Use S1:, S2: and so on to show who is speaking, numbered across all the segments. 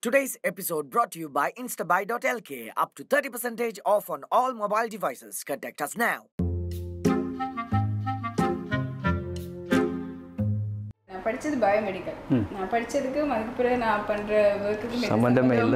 S1: Today's episode brought to you by Instabuy.lk. Up to 30% off on all mobile devices. Contact us now.
S2: நான் படிச்சது biomedical நான் படிச்சதுக்கும் அதுக்கு பிறகு நான் பண்ற ஒர்க்குக்கு
S3: சம்மந்தமே இல்ல.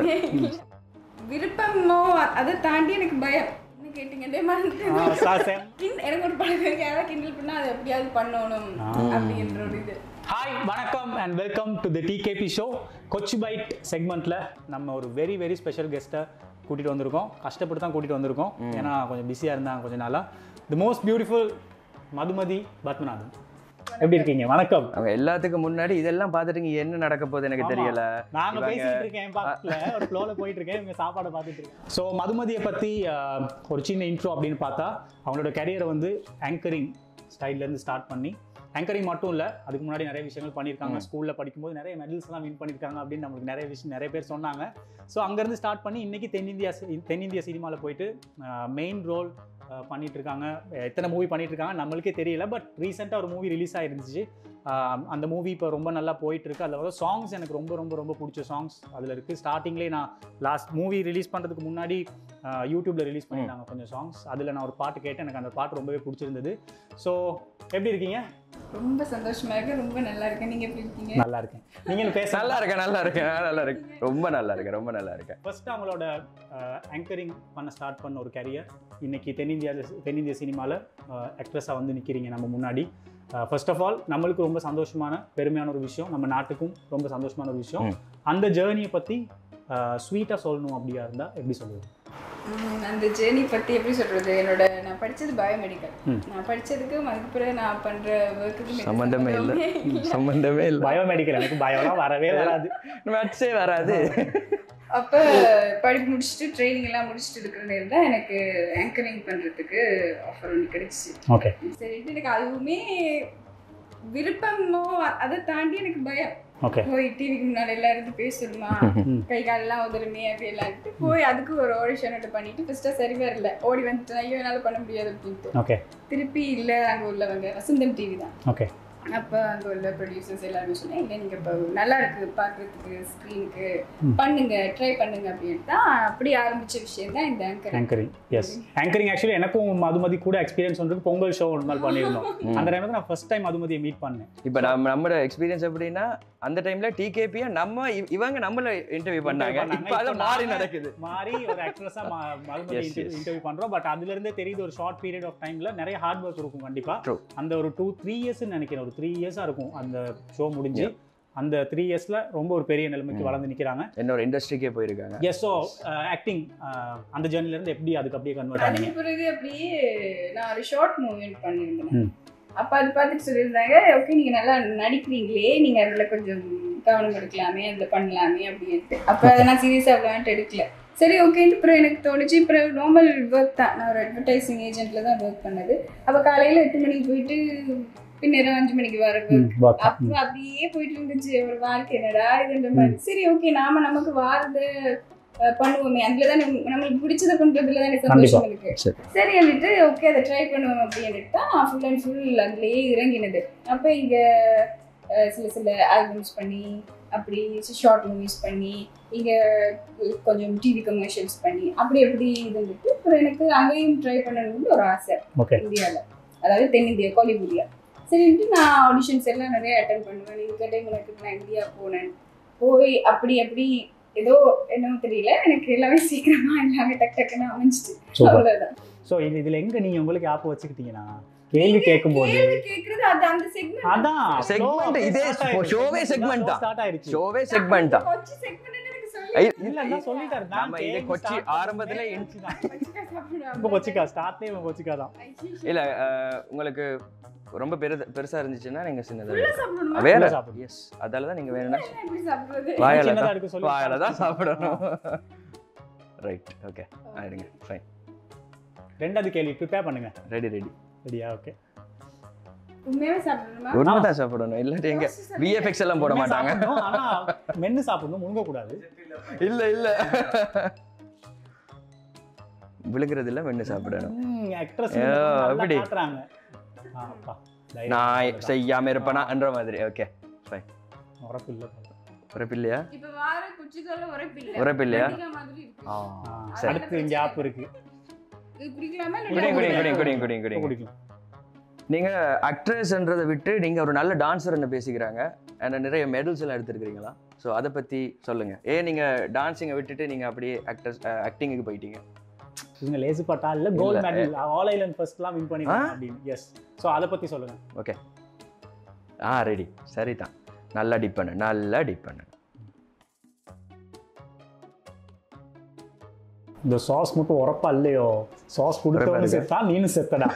S2: விருப்பமோ அ- அதை தாண்டி எனக்கு பயம் என்ன கேட்டீங்கன்னே மறந்துட்டேன். கிண்- எனக்கு ஒரு பழக்கம் இருக்கு யாராவது கிண்டல் பண்ணா அதை எப்படியாவது பண்ணணும் அப்படின்ற ஒரு இது
S4: ஹாய் வணக்கம் and welcome to the TKP show Kochi bite செக்மெண்ட்டில் நம்ம ஒரு வெரி வெரி ஸ்பெஷல் கெஸ்ட்டை கூட்டிகிட்டு வந்திருக்கோம் கஷ்டப்பட்டு தான் கூட்டிகிட்டு வந்திருக்கோம் ஏன்னா கொஞ்சம் பிஸியாக இருந்தாங்க கொஞ்ச நாளாக the most beautiful Madhumathi Padmanathan எப்படி இருக்கீங்க வணக்கம்
S3: அவங்க எல்லாத்துக்கும் முன்னாடி இதெல்லாம் பார்த்துட்டு இங்க என்ன நடக்க போகுது எனக்கு தெரியல
S4: நாங்க
S3: இவங்க-
S4: பேசிட்டு இருக்கேன் பக்கத்துல ஒரு ஃப்ளோல போயிட்டு இருக்கேன் இவங்க சாப்பாடை பார்த்துட்டு இருக்கேன் ஸோ மதுமதியை பத்தி ஆஹ், ஒரு சின்ன இன்ட்ரோ அப்படின்னு பார்த்தா அவங்களோட கரியரை வந்து ஆங்கரிங் ஸ்டைல்லேருந்து ஸ்டார்ட் பண்ணி ஆங்கரிங் மட்டும் இல்லை அதுக்கு முன்னாடி நிறைய விஷயங்கள் பண்ணியிருக்காங்க ஸ்கூலில் படிக்கும்போது நிறைய மெடல்ஸ்லாம் வின் பண்ணியிருக்காங்க அப்படின்னு நம்மளுக்கு நிறைய விஷயம் நிறைய பேர் சொன்னாங்க ஸோ அங்கேருந்து ஸ்டார்ட் பண்ணி இன்னைக்கு தென்னிந்தியா சி- தென்னிந்திய சினிமாவில் போயிட்டு மெயின் ரோல் பண்ணிட்டு இருக்காங்க எத்தனை மூவி பண்ணிட்டு இருக்காங்க நம்மளுக்கே தெரியல பட் ரீசெண்டாக ஒரு மூவி ரிலீஸ் ஆயிருந்துச்சு ஆஹ் அந்த மூவி இப்போ ரொம்ப நல்லா போயிட்டு இருக்கு அதில் வந்து சாங்ஸ் எனக்கு ரொம்ப ரொம்ப ரொம்ப பிடிச்ச சாங்ஸ் அதில் இருக்குது ஸ்டார்டிங்லேயே நான் லாஸ்ட் மூவி ரிலீஸ் பண்ணுறதுக்கு முன்னாடி ஆஹ் யூடியூப்ல ரிலீஸ் பண்ணியிருந்தாங்க கொஞ்சம் சாங்ஸ் அதில் நான் ஒரு பாட்டு கேட்டேன் எனக்கு அந்த பாட்டு ரொம்பவே பிடிச்சிருந்தது ஸோ எப்படி இருக்கீங்க
S2: ரொம்ப சந்தோஷமா இருக்கு ரொம்ப நல்லா இருக்கு நீங்க எப்படி இருக்கீங்க
S4: நல்லா இருக்கேன் நீங்கள் பேச
S3: நல்லா இருக்கேன் நல்லா இருக்கேன் நல்லா இருக்கு ரொம்ப நல்லா இருக்கேன் ரொம்ப நல்லா இருக்கேன்
S4: ஃபர்ஸ்ட் அவங்களோட ஆங்கரிங் பண்ண ஸ்டார்ட் பண்ண ஒரு கரியர் இன்னைக்கு தென்னிந்தியா தென்னிந்திய சினிமாவில் ஆக்ட்ரஸாக வந்து நிற்கிறீங்க நம்ம முன்னாடி ஃபர்ஸ்ட் ஆஃப் ஆல் நம்மளுக்கு ரொம்ப சந்தோஷமான பெருமையான ஒரு விஷயம் நம்ம நாட்டுக்கும் ரொம்ப சந்தோஷமான ஒரு விஷயம்
S3: ம்.
S4: அந்த ஜேர்னியை பற்றி ஸ்வீட்டாக சொல்லணும் அப்படியா இருந்தால் எப்படி சொல்லுவது
S2: உம், அந்த ஜேர்னி பத்தி எப்படி சொல்றது என்னோட நான் படிச்சது பயோமெடிக்கல்
S4: ம்.
S2: நான் படிச்சதுக்கும் அதுக்கு பிறகு நான் பண்ற ஒர்க்குக்கு
S3: சம்மந்தமே இல்ல சம்மந்தமே இல்ல
S4: பயோமெடிக்கல் எனக்கு பயோலாம் வரவே வராது
S3: மேட்ஸே வராது
S2: அப்போ படிப்பு முடிச்சுட்டு ட்ரைனிங் எல்லாம் முடிச்சுட்டு இருக்கிற நேரம் தான் எனக்கு ஆங்கரிங் பண்ணுறதுக்கு ஆஃபர் ஒன்று கிடைச்சிச்சு
S4: ஓகே
S2: சரிட்டு எனக்கு அதுவுமே விருப்பமோ அ- அதை தாண்டி எனக்கு பயம்
S4: ஓகே
S2: போய் டிவிக்கு முன்னாடி எல்லாம் இருந்து பேசணுமா
S4: ம்.
S2: கை காலெல்லாம் உதறுமே அப்படி எல்லாம் இருக்கு போய் அதுக்கு ஒரு ஆடிஷன் ஒன்று பண்ணிட்டு ஃபர்ஸ்ட்டாக சரி வரல ஓடி வந்துட்டேன் ஐயோ என்னால் பண்ண முடியாது அப்படின்ட்டு
S4: ஓகே
S2: திருப்பி இல்லை அங்கே உள்ளவங்க வசந்தம் டிவி தான்
S4: ஓகே
S2: அப்போ அங்கே உள்ள ப்ரொடியூசர்ஸ் எல்லாருமே சொன்னேன் இல்லை நீங்கள் இப்போ நல்லா இருக்கு பார்க்குறதுக்கு ஸ்க்ரீனுக்கு
S4: ம்.
S2: பண்ணுங்க ட்ரை பண்ணுங்க அப்படின்ட்டு தான் அப்படி ஆரம்பிச்ச விஷயம் தான் இந்த anchor
S4: anchoring yes anchoring actually எனக்கும் மதுமதி கூட எக்ஸ்பீரியன்ஸ் வந்து பொங்கல் ஷோ ஒரு நாள் பண்ணியிருந்தோம் அந்த டைம்ல நான் ஃபர்ஸ்ட் டைம் மதுமதியை மீட் பண்ணேன்
S3: இப்ப நம்ம நம்மளோட எக்ஸ்பீரியன்ஸ் எப்படின்னா அந்த டைம்ல டிகேபியா நம்ம இவ- இவங்க நம்மள இன்டர்வியூ பண்ணாங்க
S4: பண்ணாங்க.
S3: இப்ப அது
S4: இப்போ
S3: மாறி
S4: நாங்க
S3: நடக்குது
S4: மாறி ஒரு ஆக்ட்ரஸா மறுபடியும்
S3: Yes, yes.
S4: இன்டர்வியூ பண்றோம் பட் அதுல இருந்தே தெரியுது ஒரு ஷார்ட் பீரியட் ஆஃப் டைம்ல நிறைய ஹார்ட் ஒர்க் இருக்கும் கண்டிப்பா
S3: True.
S4: அந்த ஒரு டூ த்ரீ இயர்ஸ் நினைக்கிறேன் ஒரு த்ரீ இயர்ஸா இருக்கும் அந்த ஷோ முடிஞ்சு அந்த த்ரீ இயர்ஸ்ல ரொம்ப ஒரு பெரிய நிலைமைக்கு
S3: ம்.
S4: வளர்ந்து நிக்கிறாங்க
S3: இன்னொரு இண்டஸ்ட்ரிக்கே போயிருக்காங்க
S4: எஸ் ஸோ ஆக்டிங் அந்த ஜேர்னில இருந்து எப்படி அதுக்கு அப்படியே கன்வெர்ட் ஆனீங்க
S2: அதுக்கு பிறகு அப்படியே நான் ஒரு ஷார்ட் மூவி பண்ணியிருந்தேன்
S4: ம்.
S2: அப்போ அது பார்த்துட்டு சொல்லியிருந்தாங்க ஓகே நீங்கள் நல்லா நடிக்கிறீங்களே நீங்கள் அதில் கொஞ்சம் கவனம் எடுக்கலாமே அதில் பண்ணலாமே அப்படின்ட்டு அப்போ அதை நான் சீரியஸாக விளையாண்டு எடுக்கல சரி ஓகேன்ட்டு அப்புறம் எனக்கு தோணுச்சு அப்புறம் நார்மல் ஒர்க் தான் நான் ஒரு அட்வர்டைசிங் ஏஜென்ட்டில் தான் ஒர்க் பண்ணது அப்போ காலையில் எட்டு மணிக்கு போயிட்டு பின்னர் அஞ்சு மணிக்கு வர work. அப்ப அப்படியே போயிட்டு இருந்துச்சு ஒரு வாழ்க்கை என்னடா இதுன்ற மாதிரி சரி ஓகே நாம நமக்கு வாரத அஹ், பண்ணுவோமே அதுல தானே நம்மளுக்கு பிடிச்சத பண்றதுல தானே சந்தோஷம் இருக்கு
S3: சரி.
S2: சரி வந்துட்டு ஓகே அதை ட்ரை பண்ணுவோம் அப்படின்ட்டு தான் ஃபுல் அண்ட் ஃபுல் அதுலயே இறங்கினது அப்ப இங்க அஹ், சில சில ஆல்பம்ஸ் பண்ணி அப்படி ஷார்ட் மூவிஸ் பண்ணி இங்க கொஞ்சம் டிவி கமர்ஷியல்ஸ் பண்ணி அப்படி எப்படி இருந்துட்டு அப்புறம் எனக்கு அங்கேயும் ட்ரை பண்ணணும்னு ஒரு ஆசை
S4: ஓகே
S2: இந்தியாவில் அதாவது தென்னிந்தியா கோலிவுட்ல சரின்ட்டு நான் ஆடிஷன்ஸ் எல்லாம் நிறைய அட்டன் பண்ணுவேன் இந்த டைம் எனக்கு நான் இந்தியா போனேன் போய் அப்படி அப்படி ஏதோ என்னமோ தெரியல எனக்கு எல்லாமே சீக்கிரமா எல்லாமே டக் டக்குன்னு அமைஞ்சிட்டு
S4: சூப்பர்
S2: அவ்வளவுதான்
S4: ஸோ இது இதுல எங்க நீங்க உங்களுக்கு ஆப் வச்சுக்கிட்டீங்கன்னா கேள்வி கேட்கும்போது
S2: கேள்வி கேக்குறது அது அந்த செக்மெண்ட்
S4: அதான்
S3: Segment இதே showவே segment தான்.
S4: ஸ்டார்ட் ஆயிருச்சு
S3: ஷோவே செக்மெண்ட் தான்
S2: கொச்சி செக்மெண்ட் எனக்கு சொல்லி
S3: ஐ-
S4: இல்ல நான் சொல்லிட்டாரு நான்
S3: நம்ம இதை
S4: கேள்வி
S3: கொச்சி
S4: start
S3: ஆரம்பத்துல
S4: பண்ணவே
S3: in-
S4: கொச்சி தான்.
S2: கொச்சிக்கா சாப்பிடுவேன்.
S4: இப்போ கொச்சிக்கா ஸ்டார்ட்லேயே இவன் கொச்சிக்கா தான்
S3: இல்ல அஹ், உங்களுக்கு ரொம்ப பெரு பெருசா இருந்துச்சுன்னா நீங்க சின்னதா
S2: full ஆ சாப்பிடணுமா?
S3: வேற
S4: full ஆ சாப்பிடணும்.
S3: எஸ் அதால தான் நீங்க வேணும்னா
S2: எப்படி சாப்பிடுறது
S3: வாயால
S4: சின்னதா
S3: தான்
S4: இருக்கு சொல்லி
S3: வாயால தான் சாப்பிடணும் ரைட் ஓகே ஆயிடுங்க ஃபைன்
S4: ரெண்டாவது கேள்வி ப்ரிப்பேர் பண்ணுங்க
S3: ரெடி ரெடி
S4: சரியா ஓகே
S2: உண்மையாவே சாப்பிடணுமா
S3: உண்மை தான் சாப்பிடணும் இல்லாட்டி எங்க விஎஃப்எக்ஸ் எல்லாம் போட மாட்டாங்க
S4: ஆனா மென்னு சாப்பிடணும் முழுங்க கூடாது
S3: இல்ல இல்ல விழுகிறது இல்ல மென்னு சாப்பிடணும்
S4: ஆக்ட்ரஸ்
S3: ஐயோ, அப்படி.
S4: காட்டுறாங்க ஆ, அப்பா, தைரியம்.
S3: நான் செய்யாம இருப்பேனா என்ற மாதிரி ஓகே
S4: உரப்பு இல்ல
S3: ஒரு பிள்ளையா
S2: இப்ப வார குச்சிக்கால உரைப்பு இல்ல
S3: உரைப்பு இல்லையா?
S2: வெண்டைக்காய் மாதிரி இருக்கு
S3: ஆ
S4: ஆ,
S3: சரி
S4: அடுத்து இங்கே ஆப் இருக்கு
S2: இது குடிக்கலாமா
S3: குடிங்க
S2: இல்ல
S3: குடிங்க குடிங்க குடிங்க குடிங்க குடிங்க
S4: குடிக்கலாம்
S3: நீங்க அக்ட்ரஸ்ன்றதை விட்டு நீங்க ஒரு நல்ல டான்ஸர்னு பேசிக்கிறாங்க அண்ட் நிறைய மெடல்ஸ் எல்லாம் எடுத்திருக்கிறீங்களா ஸோ அதை பத்தி சொல்லுங்க ஏன் நீங்க டான்ஸிங்கை விட்டுட்டு நீங்க அப்படியே ஆக்டர்ஸ் ஆக்டிங்குக்கு போயிட்டீங்க
S4: இவங்க லேசுப்பட்டா இல்ல கோல்ட்
S3: இல்ல.
S4: மெடல் ஆல் ஐலண்ட் ஃபர்ஸ்ட்லாம் வின் பண்ணிருக்காங்க
S3: ஆ?
S4: அப்படின்னு எஸ் ஸோ அதை பத்தி சொல்லுங்க
S3: ஓகே ஆ ரெடி சரிதான் நல்லா டிப் பண்ணு நல்லா டிப் பண்ணு
S4: இந்த சாஸ் மட்டும் உரப்பா இல்லையோ சாஸ்
S3: உரப்பா
S4: கொடுத்தவனு
S3: இருக்கா?
S4: செத்தா நீனும் செத்தடா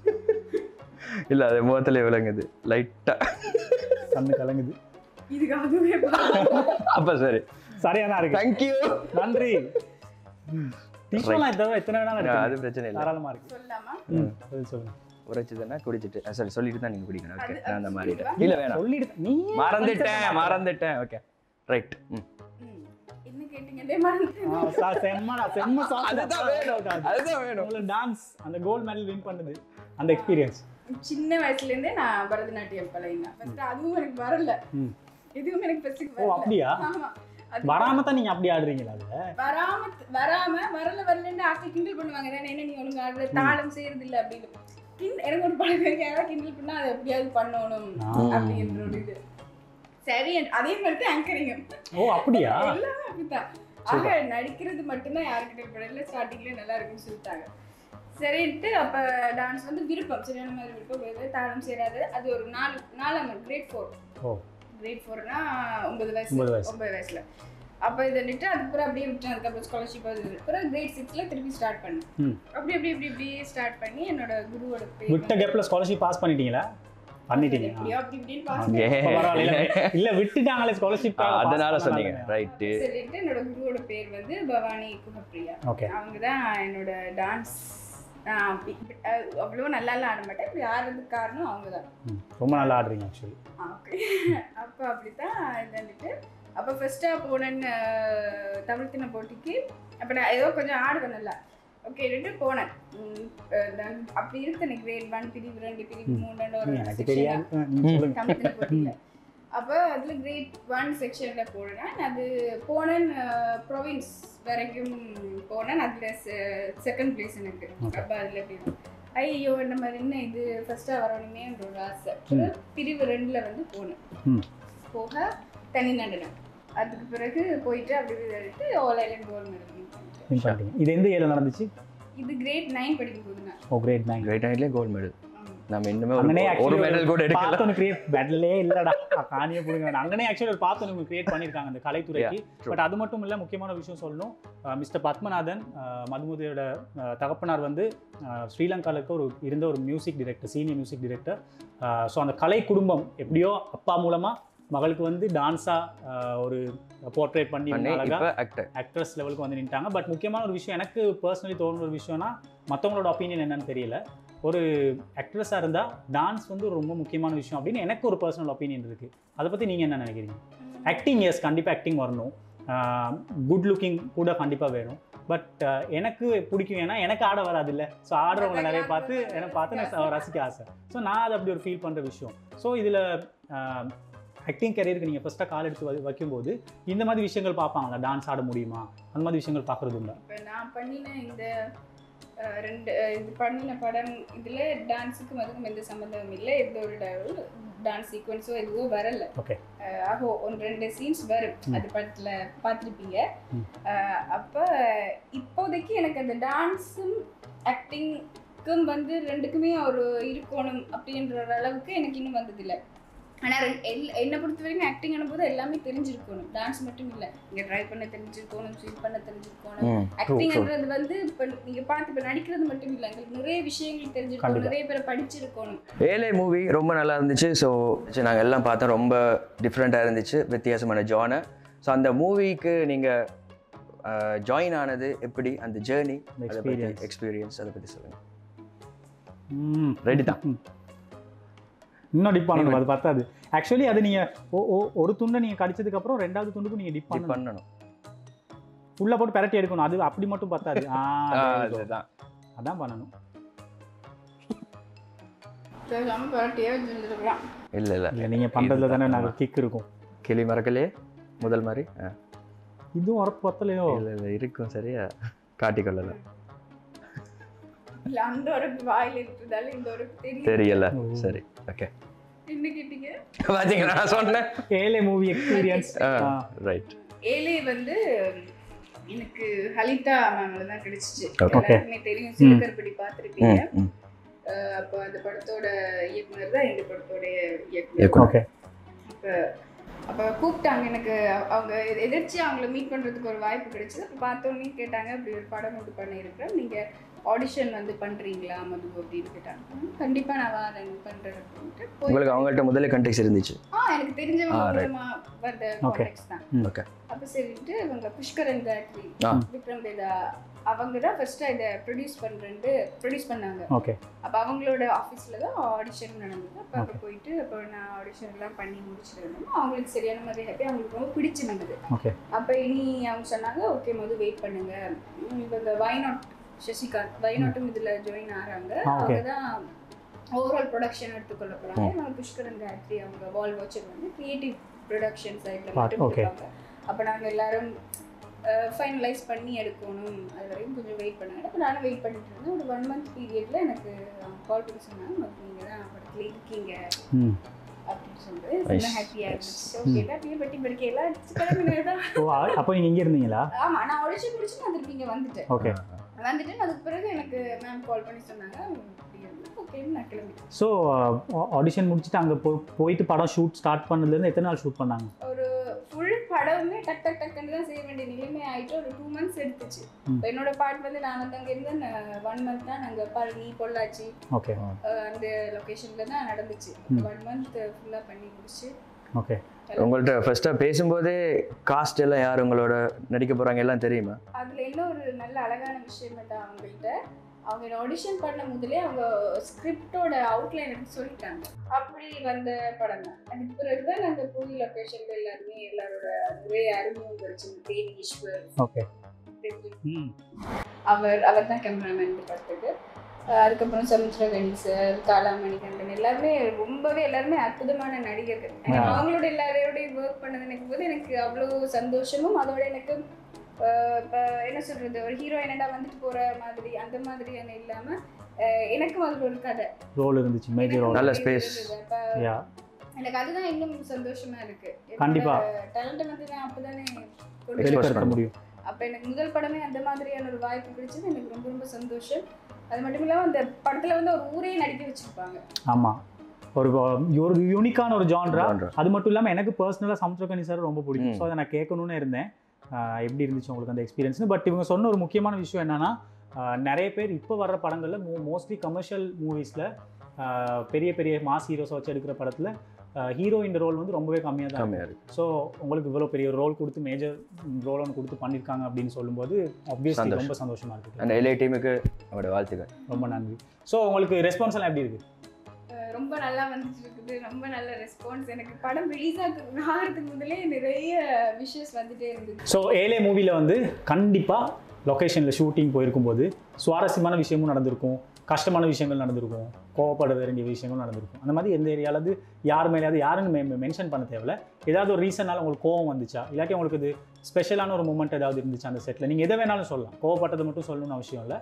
S3: இல்ல அது முகத்துல விளங்குது லைட்டா
S4: கண்ணு கலங்குது
S2: இதுக்கு அதுவே
S3: அப்ப சரி
S4: சரியா தான் இருக்கு
S3: தேங்க்யூ
S4: நன்றி டிஷ்யூலாம் தவிர எத்தனை வேணாலும்
S3: அது
S4: எடுத்துக்கலாம்.
S3: பிரச்சனை இல்லை
S4: தாராளமா இருக்கு
S2: சொல்லலாமா
S4: ம் பதில் சொல்லுங்க
S3: உரைச்சதுன்னா குடிச்சிட்டு சரி சொல்லிட்டு தான் நீங்க குடிக்கணும் ஓகே
S2: அது-
S3: நான் அந்த
S2: அது
S3: மாதிரி
S2: சொல்லிடுவா?
S3: இல்ல வேணாம்
S4: சொல்லிடு நீ
S3: மறந்துட்டேன் மறந்துட்டேன் ஓகே ரைட் ம்
S2: ம். என்ன கேட்டீங்க மறந்துட்டேன்
S4: ஆ, சா- செம்மடா செம்ம சாஸ்
S3: அதுதான் வேணும் அதுதான் வேணும்
S4: உங்களை டான்ஸ் அந்த கோல்ட் மெடல் வின் பண்ணது அந்த எக்ஸ்பீரியன்ஸ்
S2: சின்ன வயசுல இருந்தே நான் பரதநாட்டியம் பழகினேன் ஃபர்ஸ்ட் அதுவும் எனக்கு வரல
S4: ம்.
S2: எதுவும் எனக்கு ஃபர்ஸ்ட்
S4: ஓ
S2: வரல
S4: அப்படியா
S2: ஆமா அது
S4: வராம தான் நீங்க அப்படி ஆடுறீங்களா அதுல
S2: வராம வராம வரல வரலன்னு ஆட்கள் கிண்டல் பண்ணுவாங்க "தானே, என்ன நீ ஒழுங்கா ஆடுற தாளம் செய்யறது இல்ல அப்படின்னு கிண்- எனக்கு ஒரு பழக்கம் யாராவது கிண்டல் பண்ணா அதை எப்படியாவது பண்ணணும்
S4: ஆ.
S2: அப்படின்ற ஒரு இது சரி அதே மாதிரி தான் ஆங்கரிங்
S4: ஓ அப்படியா
S2: எல்லாமே அப்படித்தான் ஆக நடிக்கிறது மட்டும்தான் யாருக்கிட்ட படல ஸ்டார்டிங்ல நல்லா இருக்குன்னு சொல்லிட்டாங்க சரின்ட்டு அப்ப டான்ஸ் வந்து விருப்பம் சரியான மாதிரி விருப்பம் வேறு தாளம் சேராது அது ஒரு நாலு நாலாம் கிரேட் ஃபோர்
S4: ஓ
S2: கிரேட் ஃபோர்னா ஒன்பது வயசு
S4: ஒன்பது வயசு.
S2: ஒன்பது வயசுல அப்போ இதை நிட்டு அதுக்கப்புறம் அப்படியே விட்டேன் அதுக்கப்புறம் ஸ்காலர்ஷிப் அது அப்புறம் கிரேட் சிக்ஸ்ல திருப்பி ஸ்டார்ட் பண்ணேன்
S4: ம்.
S2: அப்படி அப்படி இப்படி இப்படி ஸ்டார்ட் பண்ணி என்னோட குருவோட பேர்
S4: விட்ட கேப்ல ஸ்காலர்ஷிப் பாஸ் பண்ணிட்டீங்களா பண்ணிட்டீங்க ஆ.
S2: எப்படியோ அப்படி இப்படின்னு பாஸ்
S3: Okay.
S4: இப்ப பரவாயில்ல இல்ல, இல்ல விட்டுட்டாங்களே ஸ்காலர்ஷிப்
S3: அதனால சொன்னீங்க ரைட்டு
S2: சொல்லிட்டு என்னோட குருவோட பேர் வந்து பவானி குகப்பிரியா
S4: ஓகே
S2: அவங்க தான் என்னோட டான்ஸ் அவ்வளோ நல்லாலாம் ஆட மாட்டேன் இப்படி ஆடுறதுக்கு காரணம் அவங்க தான்
S4: ரொம்ப நல்லா ஆடுறீங்க ஆக்சுவலி
S2: ஓகே அப்போ அப்படி தான் இது வந்துட்டு அப்போ ஃபஸ்ட்டாக போனேன்னு அஹ், தமிழ் தின போட்டிக்கு அப்போ நான் ஏதோ கொஞ்சம் ஆடுவேன் நல்லா ஓகே ரெண்டு போனேன் உம், அஹ், நான் அப்படி இருக்கு எனக்கு கிரேட் ஒன் பிரிவு ரெண்டு பிரிவு
S4: ம்.
S2: மூணுன்னு ஒரு
S4: எனக்கு
S2: section
S4: தெரியாது ஆ, நீங்க சொல்லுங்க
S2: தமிழ் தின போட்டியில் அப்போ அதில் கிரேட் ஒன் செக்ஷனில் போனேன் அது போனேன் ப்ரொவின்ஸ் வரைக்கும் போனேன் அதில் செகண்ட் பிளேஸ் எனக்கு
S4: Okay.
S2: அப்போ அதில் எப்படி ஐயோ நம்ம என்ன இது ஃபர்ஸ்ட்டாக வரணுமேன்ற ஒரு ஆசை பிரிவு ரெண்டில் வந்து போனேன்
S4: ம்.
S2: போக தனி நடனம் அதுக்கு பிறகு போயிட்டு அப்படி விளையாடிட்டு all island gold medal
S4: win பண்ணிட்டீங்க இது எந்த இயர்ல நடந்துச்சு
S2: இது கிரேட் நைன் படிக்கும் போதுங்க
S4: ஓ கிரேட் நைன்
S3: கிரேட் நைட்லேயே கோல்டு மெடல்
S2: ஆமா.
S3: நம்ம இன்னுமே
S4: அங்கனே
S3: ஒரு- ஒரு
S4: actually
S3: மெடல் கூட எடுக்கல
S4: பார்த்தோன்னு கிரியேட் மெடலே இல்லடா காணியே புடுங்க அங்கனே ஆக்சுவலி ஒரு பார்த்தோன்னு கிரியேட் பண்ணிருக்காங்க அந்த கலைத்துறைக்கு
S3: true.
S4: பட் அது மட்டும் இல்ல முக்கியமான ஒரு விஷயம் சொல்லணும் மிஸ்டர் பத்மநாதன் அஹ், மதுமதியோட அஹ், தகப்பனார் வந்து அஹ், ஸ்ரீலங்கால இருக்க ஒரு இருந்த ஒரு music director senior music director so அந்த கலை குடும்பம் எப்படியோ அப்பா மூலமா மகளுக்கு வந்து டான்ஸா ஒரு போர்ட்ரேட் பண்ணி
S3: பண்ணி
S4: அழகா
S3: இப்போ ஆக்டர்
S4: ஆக்ட்ரஸ் லெவலுக்கு வந்து நின்ட்டாங்க பட் முக்கியமான ஒரு விஷயம் எனக்கு பர்சனலி தோணுன ஒரு விஷயம்னா மற்றவங்களோட ஒப்பீனியன் என்னன்னு தெரியல ஒரு ஆக்ட்ரஸாக இருந்தால் டான்ஸ் வந்து ஒரு ரொம்ப முக்கியமான விஷயம் அப்படின்னு எனக்கு ஒரு பர்சனல் ஒப்பீனியன் இருக்குது அதை பற்றி நீங்கள் என்ன நினைக்கிறீங்க ஆக்டிங் எஸ் கண்டிப்பாக ஆக்டிங் வரணும் குட் லுக்கிங் கூட கண்டிப்பாக வேணும் பட் எனக்கு பிடிக்கும் ஏன்னா எனக்கு ஆட வராது இல்லை ஸோ ஆடுறவங்களை நிறைய பார்த்து எனக்கு பார்த்து நான் ரசிக்க ஆசை ஸோ நான் அதை அப்படி ஒரு ஃபீல் பண்ணுற விஷயம் ஸோ இதில் ஆக்டிங் கரியருக்கு நீங்கள் ஃபஸ்ட்டாக கால் எடுத்து வை- வைக்கும்போது இந்த மாதிரி விஷயங்கள் பார்ப்பாங்களா டான்ஸ் ஆட முடியுமா அந்த மாதிரி விஷயங்கள் பார்க்குறது உண்டா
S2: இப்போ நான் பண்ணின இந்த அஹ், ரெண்டு அஹ், இது பண்ணின படம் இதில் டான்ஸுக்கும் அதுக்கும் எந்த சம்மந்தமும் இல்லை எந்த ஒரு டான்ஸ் சீக்வன்ஸோ எதுவும் வரல
S4: Okay.
S2: அஹ், ஆகோ ஒன்று ரெண்டு சீன்ஸ் வரும்
S4: ம்.
S2: அது படத்தில் பார்த்துருப்பீங்க
S4: ம்.
S2: அப்போ இப்போதைக்கு எனக்கு அந்த டான்ஸும் ஆக்டிங்க்கும் வந்து ரெண்டுக்குமே ஒரு இருக்கணும் அப்படின்ற ஒரு அளவுக்கு எனக்கு இன்னும் வந்ததில்லை ஆனால் என்னை பொறுத்த வரைக்கும் ஆக்டிங் போது எல்லாமே தெரிஞ்சிருக்கணும் டான்ஸ் மட்டும் இல்லை இங்கே ட்ரை பண்ண தெரிஞ்சிருக்கணும் ஸ்வீட் பண்ண தெரிஞ்சிருக்கணும்
S3: ம்
S2: ஆக்டிங்ன்றது வந்து இப்போ நீங்க பார்த்து இப்போ நடிக்கிறது மட்டும் இல்லை எங்களுக்கு நிறைய விஷயங்கள் தெரிஞ்சிருக்கணும்
S4: கண்டிப்பா.
S2: நிறைய பேரை படிச்சிருக்கணும்
S3: ஏலே மூவி ரொம்ப நல்லா இருந்துச்சு ஸோ நாங்கள் எல்லாம் பார்த்தோம் ரொம்ப டிஃப்ரெண்ட்டாக இருந்துச்சு வித்தியாசமான ஜானை ஸோ அந்த மூவிக்கு நீங்கள் ஜாயின் ஆனது எப்படி அந்த ஜேர்னி
S4: The
S3: அதை பற்றி
S4: experience.
S3: எக்ஸ்பீரியன்ஸ் அதை பற்றி சொல்லுங்கள்
S4: ம்
S3: ரெடி தான்
S4: இன்னும் டிப் பண்ணணும் அது பத்தாது ஆக்சுவலி அது நீங்கள் ஒரு துண்டை நீங்கள் கடிச்சதுக்கப்புறம் ரெண்டாவது துண்டுக்கும் நீங்கள் டிப்
S3: இப்படி
S4: பண்ணணும்
S3: பண்ணணும்
S4: ஃபுல்லாக போட்டு பெரட்டி எடுக்கணும் அது அப்படி மட்டும் பத்தாது ஆ,
S3: ஆ,
S4: there you go.
S3: அதுதான்
S4: அதான் பண்ணணும்
S2: பேசாமல் பரட்டியே வச்சுருந்துருக்கலாம்
S3: இல்லை இல்லை
S4: இல்லை நீங்கள் பண்ணுறதுல தானே நாங்கள் கிக் இருக்கும்
S3: கிளி மறக்கலையே முதல் மாதிரி ஆ
S4: இதுவும் உரப்பு பத்தலையோ
S3: இல்ல இல்ல இருக்கும் சரியா காட்டிக்கொள்ளல
S2: இல்ல அந்த ஒரு வாயில இருக்கிறதால இந்த ஒரு தெரியும்
S3: தெரியல
S4: ஓ.
S3: சரி ஓகே
S2: என்ன கேட்டீங்க
S3: பாத்தீங்களா நான் சொன்னேன்
S4: ஏலே மூவி எக்ஸ்பீரியன்ஸ்
S3: ரைட்
S2: ஏலே வந்து எனக்கு ஹலிதா மேம்ல தான் கிடைச்சிச்சு
S3: Okay.
S2: எல்லாருக்குமே தெரியும் சிறுகற்படி பார்த்துருப்பீங்க
S3: ம் ம்
S2: அப்போ அந்த படத்தோட இயக்குனர் தான் இந்த படத்தோட இயக்குனர்
S3: இயக்குனர்.
S4: ஓகே
S2: அப்போ அப்போ கூப்பிட்டாங்க எனக்கு அவ- அவங்க எ- எதிர்ச்சியா அவங்கள மீட் பண்ணுறதுக்கு ஒரு வாய்ப்பு கிடைச்சது அப்போ பார்த்தோன்னே கேட்டாங்க அப்படி ஒரு படம் ஒன்று பண்ணியிருக்கிறேன் நீங்கள் ஆடிஷன் வந்து பண்ணுறீங்களா மது அப்படின்னு கேட்டாங்க "ம், கண்டிப்பா நான் வரேன் பண்ணுறேன் அப்படின்ட்டு போய்
S3: உங்களுக்கு அவங்கள்ட்ட முதல்ல கண்டெக்ஸ் இருந்துச்சு
S2: ஆ எனக்கு தெரிஞ்சவங்க
S3: ஆ, right.
S2: மூலமா வந்த
S4: Okay.
S2: கான்டாக்ட்ஸ் தான்
S4: ம்.
S3: ஓகே
S2: அப்போ சரின்ட்டு இவங்க புஷ்கரன் காயத்ரி
S3: ஆ.
S2: விக்ரம் வேதா அவங்க தான் ஃபர்ஸ்ட் இதை ப்ரொடியூஸ் பண்ணுறேன்ட்டு ப்ரொடியூஸ் பண்ணாங்க
S4: ஓகே
S2: அப்போ அவங்களோட ஆஃபீஸில் தான் ஆடிஷன் நடந்தது அப்போ அங்கே போயிட்டு அப்போ நான் ஆடிஷன் எல்லாம் பண்ணி முடிச்சுட்டு இருந்தோம் அவங்களுக்கு சரியான மாதிரி ஹாப்பி அவங்களுக்கு ரொம்ப பிடிச்சிருந்தது
S4: ஓகே
S2: அப்போ இனி அவங்க சொன்னாங்க ஓகே மொதல் வெயிட் பண்ணுங்க உம் இவங்க வைநாட் சசிகாந்த் வைநாட்டும் இதில் ஜாயின் ஆகிறாங்க
S4: ஆ, okay.
S2: அவங்க தான் ஓவரால் ப்ரொடக்ஷன் எடுத்துக்கொள்ள போகிறாங்க இவங்க புஷ்கரன் காயத்ரி அவங்க வால் வாட்சர் வந்து கிரியேட்டிவ் ப்ரொடக்ஷன் சைடில்
S4: Part,
S2: மட்டும்
S4: okay.
S2: இருப்பாங்க அப்போ நாங்கள் எல்லாரும் ஃபைனலைஸ் பண்ணி எடுக்கணும் அது வரைக்கும் கொஞ்சம் வெயிட் பண்ணுங்க அப்போ நானும் வெயிட் பண்ணிட்டு இருந்தேன் ஒரு ஒன் மந்த் பீரியடில் எனக்கு கால் பண்ணி சொன்னாங்க நீங்கள் தான் படத்தில் இருக்கீங்க
S4: ம்
S2: அப்படின்னு சொல்லிட்டு ரொம்ப
S3: Nice.
S2: ஹாப்பியாக இருந்துச்சு ஓகே எல்லாத்தையும் பட்டி படிக்க எல்லாம் கிளம்பினது தான்
S4: ஓ அ- அப்போ நீங்கள் இங்கே இருந்தீங்களா
S2: ஆமா நான் ஆடிஷன் முடிச்சு நான் திருப்பி இங்க வந்துட்டேன்
S4: ஓகே
S2: வந்துட்டு அதுக்கு பிறகு எனக்கு மேம் கால் பண்ணி சொன்னாங்க ஓகேன்னு நான் கிளம்பிட்டேன்
S4: ஸோ ஆடிஷன் முடிச்சுட்டு அங்கே போ போயிட்டு படம் ஷூட் ஸ்டார்ட் பண்ணதுலேருந்து எத்தனை நாள் ஷூட் பண்ணாங்க
S2: ஒரு ஃபுல் படமே டக் டக் டக்குன்னு தான் செய்ய வேண்டிய நிலைமை ஆயிட்டு ஒரு டூ மந்த்ஸ் எடுத்துச்சு
S4: ம்.
S2: இப்ப என்னோட பார்ட் வந்து நான் வந்து அங்க இருந்து ஒன் மந்த் தான் நாங்க பழனி பொள்ளாச்சி
S4: ஓகே
S2: அஹ், அந்த லொகேஷன்ல தான் நடந்துச்சு
S4: ம்.
S2: ஒன் மந்த் ஃபுல்லா பண்ணி முடிச்சு
S4: ஓகே
S3: உங்கள்ட்ட ஃபர்ஸ்டா பேசும்போதே காஸ்ட் எல்லாம் யார் உங்களோட நடிக்க போறாங்க எல்லாம் தெரியுமா
S2: அதுல என்ன ஒரு நல்ல அழகான விஷயம் தான் அவங்கள்ட்ட அவங்க ஆடிஷன் பண்ண முதலே அவங்க ஸ்கிரிப்டோட அவுட்லைன் எடுத்து சொல்லிட்டாங்க அப்படி வந்த படம் தான் அதுக்கு பிறகு தான் நாங்கள் போய் லொக்கேஷன்ல எல்லாருமே எல்லாரோட நிறைய அறிமுகம் கிடைச்சு தேவி ஈஸ்வர்
S4: ஓகே
S2: தேவி.
S4: ம்
S2: அவர் அவர் தான் கேமராமேன் படத்துக்கு அஹ் அதுக்கப்புறம் சமுத்திரகணி சார் காலாமணி கண்டன் எல்லாருமே ரொம்பவே எல்லாருமே அற்புதமான நடிகர்கள் எனக்கு
S4: ஆ.
S2: அவங்களோட எல்லாரோடையும் ஒர்க் பண்ணது நினைக்கும் போது எனக்கு அவ்வளோ சந்தோஷமும் அதோட எனக்கு அஹ், இப்ப என்ன சொல்றது ஒரு ஹீரோயினடா வந்துட்டு போற மாதிரி அந்த மாதிரியான இல்லாம அஹ், எனக்கும் அதுல ஒரு கதை
S4: ரோல் இருந்துச்சு மேஜர் ரோல்
S3: நல்ல
S2: எனக்கு
S3: space.
S2: இருந்தது. அப்ப
S4: யா
S2: எனக்கு அதுதான் இன்னும் சந்தோஷமா இருக்கு
S4: கண்டிப்பா.
S2: டேலண்ட் வந்து நான் அப்பதானே கொண்டு
S3: Expose
S4: வெளிப்படுத்த
S3: பண்ண
S4: முடியும்
S2: அப்போ எனக்கு முதல் படமே அந்த மாதிரியான ஒரு வாய்ப்பு கிடைச்சது எனக்கு ரொம்ப ரொம்ப சந்தோஷம் அது மட்டும் இல்லாமல் அந்த படத்தில் வந்து ஒரு ஊரே நடிக்க வச்சிருப்பாங்க
S4: ஆமாம் ஒரு ஒரு யூனிக்கான ஒரு ஜான்ரா
S3: Genre.
S4: அது மட்டும் இல்லாமல் எனக்கு பர்சனலாக சமுத்திரகனி சார் ரொம்ப பிடிக்கும்
S3: ம்.
S4: ஸோ அதை நான் கேட்கணும்னு இருந்தேன் ஆஹ் எப்படி இருந்துச்சு உங்களுக்கு அந்த எக்ஸ்பீரியன்ஸ்னு பட் இவங்க சொன்ன ஒரு முக்கியமான விஷயம் என்னன்னா ஆஹ் நிறைய பேர் இப்போ வர்ற படங்களில் மோ மோஸ்ட்லி கமர்ஷியல் மூவிஸில் பெரிய பெரிய மாஸ் ஹீரோஸை வச்சு எடுக்கிற படத்தில் ஹீரோயின் ரோல் வந்து ரொம்பவே கம்மியாக தான்
S3: கம்மியா இருக்கு
S4: ஸோ உங்களுக்கு இவ்வளோ பெரிய ரோல் கொடுத்து மேஜர் ரோல் ஒன்று கொடுத்து பண்ணியிருக்காங்க அப்படின்னு சொல்லும்போது ஆப்வியஸ்லி
S3: சந்தோஷம்.
S4: ரொம்ப சந்தோஷமா இருக்குது
S3: அந்த எல்ஏ டீமுக்கு அவரோட வாழ்த்துக்கள்
S4: ரொம்ப நன்றி ஸோ உங்களுக்கு ரெஸ்பான்ஸ் எல்லாம் எப்படி இருக்கு
S2: அஹ் ரொம்ப நல்லா வந்துட்டு இருக்குது ரொம்ப நல்ல ரெஸ்பான்ஸ் எனக்கு படம் ரிலீஸ் ஆகிறதுக்கு முதலே நிறைய விஷஸ் வந்துட்டே இருந்துச்சு
S4: ஸோ ஏலே மூவியில் வந்து கண்டிப்பாக லொக்கேஷனில் ஷூட்டிங் போயிருக்கும்போது சுவாரஸ்யமான விஷயமும் நடந்திருக்கும் கஷ்டமான விஷயங்கள் நடந்திருக்கும் கோவப்பட வேண்டிய விஷயங்கள் நடந்திருக்கும் அந்த மாதிரி எந்த ஏரியாவது யார் மேலேயாவது யாருன்னு மெ மென்ஷன் பண்ண தேவையில்ல ஏதாவது ஒரு ரீசனால உங்களுக்கு கோவம் வந்துச்சா இல்லாட்டி உங்களுக்கு இது ஸ்பெஷலான ஒரு மூமெண்ட் ஏதாவது இருந்துச்சு அந்த செட்டில் நீங்கள் எதை வேணாலும் சொல்லலாம் கோவப்பட்டதை மட்டும் சொல்லணும்னு அவசியம் இல்லை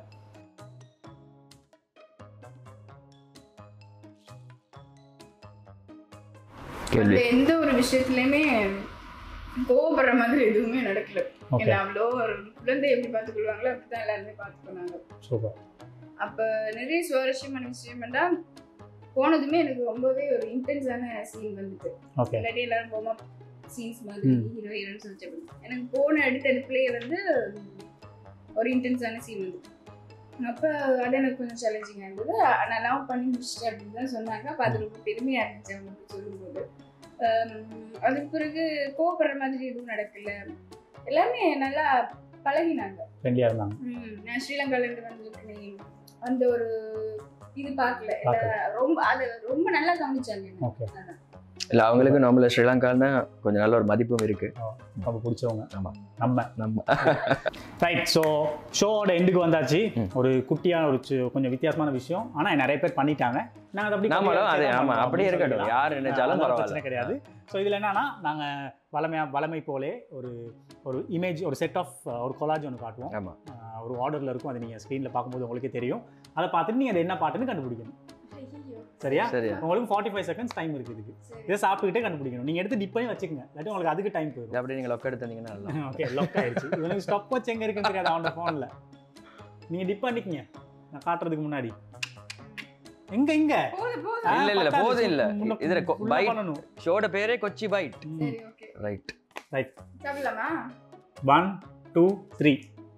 S3: கேள்வி
S2: அந்த எந்த ஒரு விஷயத்துலையுமே கோவப்படுற மாதிரி எதுவுமே நடக்கல
S4: ஓகே
S2: ஏன்னா அவ்வளோ ஒரு குழந்தை எப்படி பார்த்துக்கொள்வாங்களோ அப்படி தான் எல்லாருமே பார்த்துக்கொண்டாங்க
S4: சூப்பர்
S2: அப்போ நிறைய சுவாரஸ்யமான விஷயம் என்னன்னா போனதுமே எனக்கு ரொம்பவே ஒரு இன்டென்ஸான சீன் வந்துட்டு
S4: ஓகே
S2: இல்லாட்டி எல்லாரும் போமா சீன்ஸ் மாதிரி
S4: ம்.
S2: ஹீரோ ஹீரோன்னு சொல்லிட்டு எனக்கு போன அடுத்த அடுப்புலேயே வந்து ஒரு இன்டென்ஸான சீன் வந்து அப்போ அது எனக்கு கொஞ்சம் சேலஞ்சிங்காக இருந்தது அஹ் நான் லவ் பண்ணி முடிச்சிட்டேன் அப்படின்னு தான் சொன்னாங்க அப்போ அது ரொம்ப பெருமையாக இருந்துச்சு அவங்க சொல்லும்போது ஹம், அதுக்கு பிறகு கோவப்படுற மாதிரி எதுவும் நடக்கல எல்லாமே நல்லா பழகினாங்க
S4: ஃப்ரெண்ட்லியாக இருந்தாங்க
S2: ம், நான் ஸ்ரீலங்காலேருந்து வந்திருக்கேன் அந்த ஒரு இது பார்க்கல
S4: பார்க்கல.
S2: எல்லா- ரொம்ப அது ரொம்ப நல்லா கவனிச்சாங்க என்னை.
S4: ஓகே
S2: அதான்.
S3: இல்ல அவங்களுக்கு நம்மள ஸ்ரீலங்கான்னா கொஞ்சம் நல்ல ஒரு மதிப்பும் இருக்கு
S4: ரொம்ப பிடிச்சவங்க
S3: ஆமா.
S4: நம்ம
S3: நம்ம
S4: ரைட் ஸோ ஷோவோட எண்டுக்கு வந்தாச்சு
S3: ம்.
S4: ஒரு குட்டியான ஒரு சி- கொஞ்சம் வித்தியாசமான விஷயம் ஆனால் நிறைய பேர் பண்ணிட்டாங்க நாங்கள் அதை அப்படி
S3: நாமளும் அதே
S4: கொஞ்சம்
S3: ஆமா
S4: பண்றோம்
S3: அப்படியே
S4: அப்படின்னு
S3: இருக்கட்டும்
S4: சொல்லிக்கலாம்.
S3: யார் நினைச்சாலும்
S4: அதெல்லாம்
S3: பரவாயில்ல
S4: பிரச்சனை கிடையாது ஸோ இதில் என்னன்னா நாங்கள் வளமையா வளமை போலே ஒரு ஒரு இமேஜ் ஒரு செட் ஆஃப் ஒரு கொலாஜ் ஒன்று காட்டுவோம்
S3: ஆமா
S4: அஹ் ஒரு ஆர்டரில் இருக்கும் அதை நீங்கள் ஸ்க்ரீனில் பார்க்கும்போது உங்களுக்கே தெரியும் அதை பார்த்துட்டு நீங்கள் அது என்ன பாட்டுன்னு கண்டுபிடிக்கணும்
S2: ஐயையோ.
S4: சரியா
S3: சரியா
S4: உங்களுக்கு ஃபார்ட்டி ஃபைவ் செகண்ட்ஸ் டைம் இருக்குது இதுக்கு
S2: சரி.
S4: இதை சாப்பிட்டுக்கிட்டே கண்டுபிடிக்கணும் நீங்கள் எடுத்து டிப் பண்ணி வச்சுக்கோங்க இல்லாட்டி உங்களுக்கு அதுக்கு டைம் போயிடும்
S3: இது அப்படியே நீங்க லொக்க எடுத்து வந்தீங்கன்னா நல்லா
S4: ஓகே லொக் ஆயிடுச்சு இவனுக்கு ஸ்டப் வச்சு எங்கே இருக்குன்னு தெரியாது அவனோட ஃபோனில் நீங்கள் டிப் பண்ணிக்கங்க நான் காட்டுறதுக்கு முன்னாடி எங்க இங்க
S2: போதும் போதும்
S4: ஆ,
S3: இல்ல, இல்ல,
S4: பத்தாது.
S3: போதும் இல்ல.
S4: முன்ன-
S3: இதுல கொ-
S4: full ஆ
S3: bite.
S4: பண்ணணும்
S3: ஷோட பேரே கொச்சி பைட்
S2: சரி ஓகே
S3: ரைட்
S2: சாப்பிடலாமா
S4: ஒன் டூ த்ரீ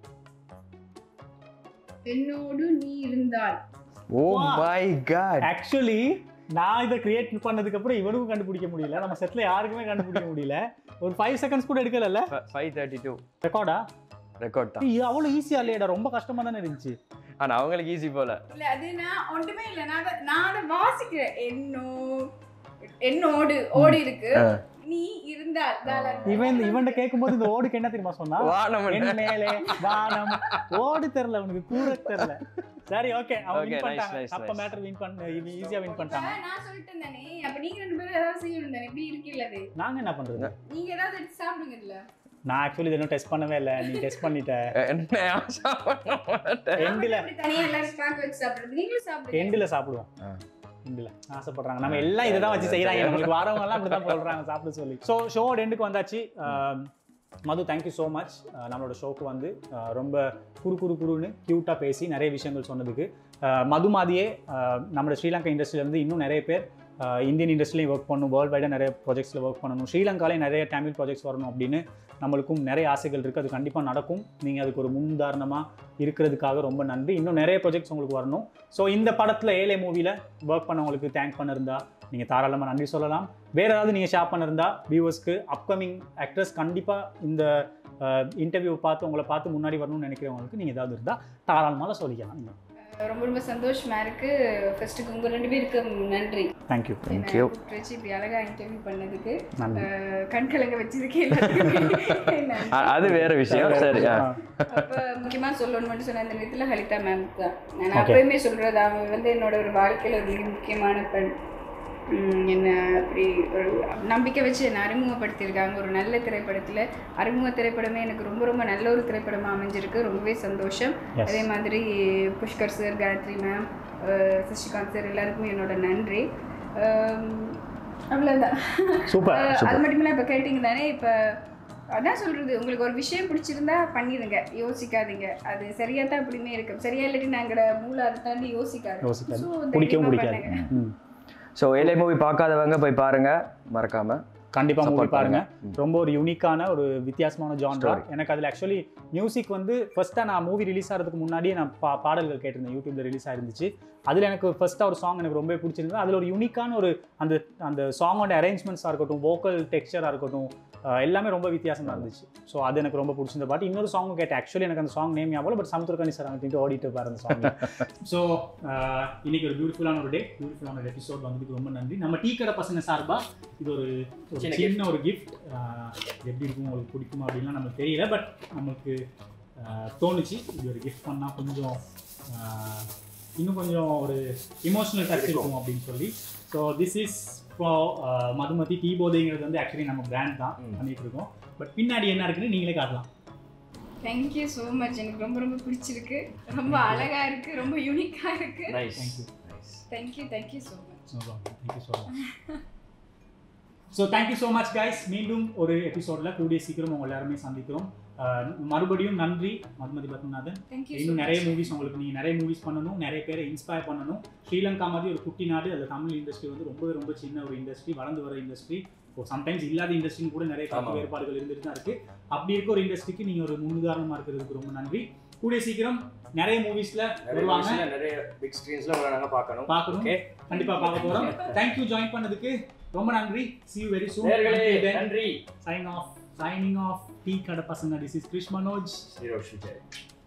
S2: என்னோடு நீ இருந்தால்
S3: ஓ
S4: Wow.
S3: மை காட்
S4: ஆக்சுவலி நான் இதை கிரியேட் பண்ணதுக்கு அப்புறம் இவனுக்கும் கண்டுபிடிக்க முடியல நம்ம செட்ல யாருக்குமே கண்டுபிடிக்க முடியல ஒரு ஃபைவ் செகண்ட்ஸ் கூட எடுக்கல
S3: ஃபைவ் தேர்ட்டி டூ
S4: ரெக்கார்டா
S3: ரெக்கார்ட் தான்
S4: இது அவ்வளோ ஈஸியா இல்லையடா ரொம்ப கஷ்டமா தானே இருந்துச்சு
S3: ஆனா அவங்களுக்கு ஈஸி போல
S2: இல்ல அது நான் ஒன்றுமே இல்ல நான் அதை- நான் அதை வாசிக்கிறேன் என்னோ என்னோடு ஓடி இருக்கு
S3: ஆ.
S2: நீ இருந்தால் தாள-
S4: இவன் இவன்கிட்ட கேட்கும்போது இந்த ஓடுக்கு என்ன தெரியுமா சொன்னா
S3: வானம்
S4: என் மேலே வானம் ஓடு தெரியல அவனுக்கு கூற தெரியல சரி ஓகே அவங்க
S3: Okay,
S4: வின்
S3: nice,
S4: பண்ணிட்டாங்க
S3: nice,
S4: அப்ப
S3: nice.
S4: மேட்டர் வின் பண்ண ஈஸியா வின் பண்ணிட்டாங்க
S2: அப்ப நான் சொல்லிட்டேன் தானே அப்ப நீங்க ரெண்டு பேரும் ஏதாவது செய்யணும் தானே இப்படி இருக்குல்ல அது
S4: நாங்க என்ன பண்றது
S2: நீங்க ஏதாவது எடுத்து சாப்பிடுங்க இல்ல
S4: நான் ஆக்சுவலி இன்னும் டெஸ்ட் பண்ணவே இல்லை நீ டெஸ்ட் பண்ணிட்ட
S3: என்ன ஆசை பண்ண மாட்டேன்
S4: எண்டில்
S2: தனியா எல்லாரும் ஸ்பாக் வச்சு சாப்பிடுறது நீங்களும் சாப்பிடுங்க
S4: எண்டில் சாப்பிடுவோம்
S3: ஆ.
S4: எண்டில் ஆசைப்படுறாங்க நம்ம எல்லாம் இதை தான் வச்சு செய்கிறாங்க நம்மளுக்கு வரவங்க எல்லாம் அப்படி தான் சொல்கிறாங்க சாப்பிட சொல்லி ஸோ ஷோவோட எண்டுக்கு வந்தாச்சு ஆம், மது தேங்க்யூ ஸோ மச் நம்மளோட ஷோக்கு வந்து ஆஹ், ரொம்ப குறு குறு குறுன்னு க்யூட்டாக பேசி நிறைய விஷயங்கள் சொன்னதுக்கு ஆஹ், மது மாதிரியே ஆஹ், நம்மளோட ஸ்ரீலங்கா இண்டஸ்ட்ரியிலேருந்து இன்னும் நிறைய பேர் ஆஹ், இந்தியன் இண்டஸ்ட்ரிலையும் ஒர்க் பண்ணணும் வேர்ல்டு வைடாக நிறைய ப்ராஜெக்ட்ஸில் ஒர்க் பண்ணணும் ஸ்ரீலங்காலையும் நிறைய தமிழ் ப்ராஜெக்ட்ஸ் வரணும் அப்படின்னு நம்மளுக்கும் நிறைய ஆசைகள் இருக்குது அது கண்டிப்பாக நடக்கும் நீங்கள் அதுக்கு ஒரு முன்னுதாரணமாக இருக்கிறதுக்காக ரொம்ப நன்றி இன்னும் நிறைய ப்ராஜெக்ட்ஸ் உங்களுக்கு வரணும் ஸோ இந்த படத்தில் ஏழை மூவியில் ஒர்க் பண்ணவங்களுக்கு தேங்க் பண்ணிருந்தா நீங்கள் தாராளமாக நன்றி சொல்லலாம் வேறு ஏதாவது நீங்கள் ஷேர் பண்ணிருந்தா வியூவர்ஸ்க்கு அப்கமிங் ஆக்ட்ரஸ் கண்டிப்பாக இந்த இன்டர்வியூ பார்த்து உங்களை பார்த்து முன்னாடி வரணும்னு நினைக்கிறவங்களுக்கு நீங்கள் ஏதாவது இருந்தால் தாராளமாக சொல்லிக்கலாம் நீங்கள்
S2: ரொம்ப ரொம்ப சந்தோஷமா இருக்கு ஃபர்ஸ்ட்டுக்கு உங்க ரெண்டு பேருக்கு நன்றி
S4: தேங்க்யூ
S3: Thank
S2: என்னை
S3: you.
S2: கூப்பிட்டு வச்சு இப்படி அழகா இன்டர்வியூ பண்ணதுக்கு
S4: நன்றி
S2: அஹ், கண் கலங்க வச்சதுக்கு எல்லாத்துக்குமே நன்றி.
S3: அ- அது வேற விஷயம் சரி ஆ.
S2: அப்ப முக்கியமா சொல்லணும்னு மட்டும் சொன்ன அந்த நேரத்துல ஹலிதா மேம் தான் நான்
S4: Okay.
S2: அப்பயுமே சொல்றது அவங்க வந்து என்னோட ஒரு வாழ்க்கையில ஒரு மிக முக்கியமான பெண் உம், என்ன அப்படி ஒரு நம்பிக்கை வச்சு என்னை அறிமுகப்படுத்தியிருக்காங்க ஒரு நல்ல திரைப்படத்துல அறிமுக திரைப்படமே எனக்கு ரொம்ப ரொம்ப நல்ல ஒரு திரைப்படமா அமைஞ்சிருக்கு ரொம்பவே சந்தோஷம்
S4: Yes.
S2: அதே மாதிரி Pushkar sir Gayathri ma'am Sasikanth sir எல்லாருக்குமே என்னோட நன்றி அம், அவ்வளவுதான்
S4: சூப்பர்
S2: அஹ்,
S3: super.
S2: அது மட்டும் இல்லை இப்போ கேட்டிங்க தானே இப்போ அதான் சொல்றது உங்களுக்கு ஒரு விஷயம் பிடிச்சிருந்தா பண்ணிடுங்க யோசிக்காதீங்க அது சரியா தான் எப்படியுமே இருக்கு சரியா இல்லாட்டி நாங்களோட மூளை அதை தாண்டி யோசிக்காது
S4: யோசிக்காது.
S2: So,
S4: பிடிக்கவும்
S2: தைரியமா
S4: பிடிக்காது
S2: பண்ணுங்க.
S4: ம்
S3: ஸோ ஏழை மூவி பார்க்காதவங்க போய் பாருங்க மறக்காம
S4: கண்டிப்பாக மூவி
S3: Support
S4: பாருங்க
S3: ம்.
S4: ரொம்ப ஒரு யூனிக்கான ஒரு வித்தியாசமான ஜான்ரா
S3: Story.
S4: எனக்கு அதில் ஆக்சுவலி மியூசிக் வந்து ஃபர்ஸ்ட்டாக நான் மூவி ரிலீஸ் ஆகிறதுக்கு முன்னாடியே நான் பா பாடல்கள் கேட்டிருந்தேன் யூடியூப்ல ரிலீஸ் ஆயிருந்துச்சு அதில் எனக்கு ஃபர்ஸ்ட்டாக ஒரு சாங் எனக்கு ரொம்ப பிடிச்சிருந்தது அதில் ஒரு யூனிக்கான ஒரு அந்த அந்த சாங்கோட அரேஞ்ச்மெண்ட்ஸாக இருக்கட்டும் வோக்கல் டெக்ஸ்சராக இருக்கட்டும் அஹ் எல்லாமே ரொம்ப வித்தியாசமாக இருந்துச்சு ஸோ அது எனக்கு ரொம்ப பிடிச்சிருந்த பாட்டு இன்னொரு சாங் கேட்டேன் ஆக்சுவலி எனக்கு அந்த சாங் நேம் ஞாபகம் பட் சமுத்திரக்கணி சார் அவங்க ஓடிட்டு பாரு அந்த சாங் ஸோ இன்னைக்கு ஒரு பியூட்டிஃபுல்லான ஒரு டே பியூட்டிஃபுல்லான ஒரு எபிசோட் வந்ததுக்கு ரொம்ப நன்றி நம்ம டீ கடை பசங்க சார்பாக இது ஒரு ஒரு
S3: சின்ன
S4: சின்ன ஒரு கிஃப்ட் எப்படி இருக்கும் உங்களுக்கு பிடிக்குமா அப்படின்லாம் நமக்கு தெரியல பட் நமக்கு ஆஹ், தோணுச்சு இது ஒரு கிஃப்ட் பண்ணால் கொஞ்சம் ஆஹ், இன்னும் கொஞ்சம் ஒரு இமோஷனல் டச் இருக்கும் அப்படின்னு சொல்லி ஸோ திஸ் இஸ் இப்போ மதுமதி டீ போதைங்கிறது வந்து ஆக்சுவலி நம்ம பிராண்ட் தான்
S3: ம்.
S4: பண்ணிட்டு இருக்கோம் பட் பின்னாடி என்ன இருக்குன்னு நீங்களே காட்டலாம்
S2: Thank you so much எனக்கு ரொம்ப ரொம்ப பிடிச்சிருக்கு ரொம்ப அழகா இருக்கு ரொம்ப யூனிக்கா இருக்கு
S3: nice
S4: Thank you.
S2: Thank you thank you so much
S4: No problem. Thank you so much. So thank you so much guys மீண்டும் ஒரு எபிசோடில் கூடிய சீக்கிரம் உங்க எல்லாருமே சந்திக்கிறோம் ஆஹ், மறுபடியும் நன்றி மதுமதி பத்மநாதன்
S2: தேங்க்யூ
S4: இன்னும் நிறைய மூவிஸ் உங்களுக்கு நீங்கள் நிறைய மூவிஸ் பண்ணணும் நிறைய பேரை இன்ஸ்பயர் பண்ணணும் ஸ்ரீலங்கா மாதிரி ஒரு குட்டி நாடு அதில் தமிழ் இண்டஸ்ட்ரி வந்து ரொம்ப ரொம்ப சின்ன ஒரு இண்டஸ்ட்ரி வளர்ந்து வர இண்டஸ்ட்ரி இப்போ சம்டைம்ஸ் இல்லாத இண்டஸ்ட்ரின்னு கூட நிறைய கருத்து
S3: ஆமா.
S4: வேறுபாடுகள் இருந்துட்டு தான் இருக்கு அப்படி இருக்க ஒரு இண்டஸ்ட்ரிக்கு நீங்கள் ஒரு முன்னுதாரணமாக இருக்கிறதுக்கு ரொம்ப நன்றி கூடிய சீக்கிரம் நிறைய மூவிஸில் வருவாங்க
S3: நிறைய பிக் ஸ்க்ரீன்ஸ்ல உங்களை நாங்க பார்க்கணும்
S4: பார்க்கணும்
S3: Okay.
S4: கண்டிப்பா பார்க்க போறோம் தேங்க்யூ ஜாயின் பண்ணதுக்கு ரொம்ப நன்றி see you very soon
S3: நேயர்களே
S4: Until then,
S3: நன்றி
S4: sign off signing off tea கடை பசங்க this is Krish Manoj
S3: hero ஷிஜய்